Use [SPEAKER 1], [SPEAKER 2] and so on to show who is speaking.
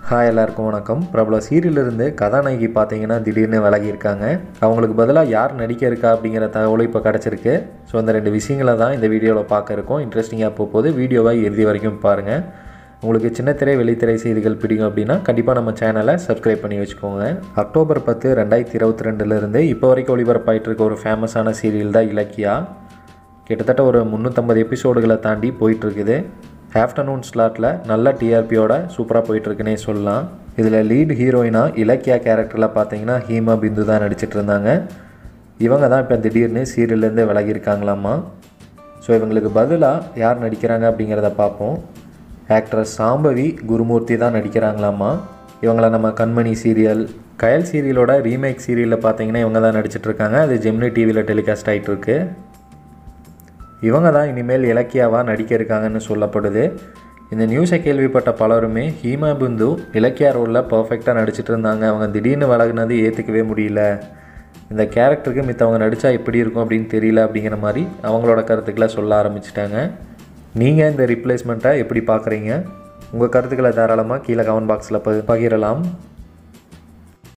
[SPEAKER 1] hi எல்லாருக்கும் வணக்கம் பிரபல சீரியலிருந்து கதாநாயகி பார்த்தீங்கன்னா திடீர்னு விலகியிருக்காங்க அவங்களுக்கு பதிலாக யார் நடிக்க இருக்கா அப்படிங்கிற தகவலும் இப்போ கிடச்சிருக்கு ஸோ இந்த ரெண்டு விஷயங்களை தான் இந்த வீடியோவில் பார்க்க இருக்கோம் இன்ட்ரெஸ்டிங்காக போகும்போது வீடியோவை இறுதி வரைக்கும் பாருங்கள் உங்களுக்கு சின்னத்திரை வெளித்திரை செய்திகள் பிடிக்கும் அப்படின்னா கண்டிப்பாக நம்ம சேனலை சப்ஸ்கிரைப் பண்ணி வச்சுக்கோங்க அக்டோபர் பத்து ரெண்டாயிரத்தி இருபத்தி ரெண்டுலேருந்து இப்போ வரைக்கும் ஒளிபரப்பாயிட்டு இருக்க ஒரு ஃபேமஸான சீரியல் தான் இலக்கியா கிட்டத்தட்ட ஒரு முந்நூற்றம்பது எபிசோடுகளை தாண்டி போயிட்டுருக்குது ஆஃப்டர்நூன் ஸ்லாட்டில் நல்ல டிஆர்பியோட சூப்பராக போயிட்டுருக்குன்னே சொல்லலாம் இதில் லீட் ஹீரோயினாக இலக்கியா கேரக்டரில் பார்த்தீங்கன்னா ஹீமா பிந்து தான் நடிச்சிட்டு இருந்தாங்க இவங்க தான் இப்போ திடீர்னு சீரியல்லேருந்து விலகியிருக்காங்களாமா ஸோ இவங்களுக்கு பதிலாக யார் நடிக்கிறாங்க அப்படிங்கிறத பார்ப்போம் ஆக்ட்ரஸ் சாம்பவி குருமூர்த்தி தான் நடிக்கிறாங்களாமா இவங்கள நம்ம கண்மணி சீரியல் கயல் சீரியலோட ரீமேக் சீரியலில் பார்த்தீங்கன்னா இவங்க தான் நடிச்சிட்டு இருக்காங்க அது ஜெமினி டிவியில் டெலிகாஸ்ட் ஆகிட்டு இருக்கு இவங்க தான் இனிமேல் இலக்கியாவாக நடிக்க இருக்காங்கன்னு சொல்லப்படுது இந்த நியூஸை கேள்விப்பட்ட பலருமே ஹீமா பிந்து இலக்கியா ரோலில் பர்ஃபெக்டாக நடிச்சிட்டு இருந்தாங்க அவங்க திடீர்னு விலகுனது ஏற்றுக்கவே முடியல இந்த கேரக்டருக்கு மித்தவங்க நடித்தா எப்படி இருக்கும் அப்படின்னு தெரியல அப்படிங்கிற மாதிரி அவங்களோட கருத்துக்களை சொல்ல ஆரம்பிச்சிட்டாங்க நீங்கள் இந்த ரிப்ளேஸ்மெண்ட்டை எப்படி பார்க்குறீங்க உங்கள் கருத்துக்களை தாராளமாக கீழே கமெண்ட் பாக்ஸில் பகிரலாம்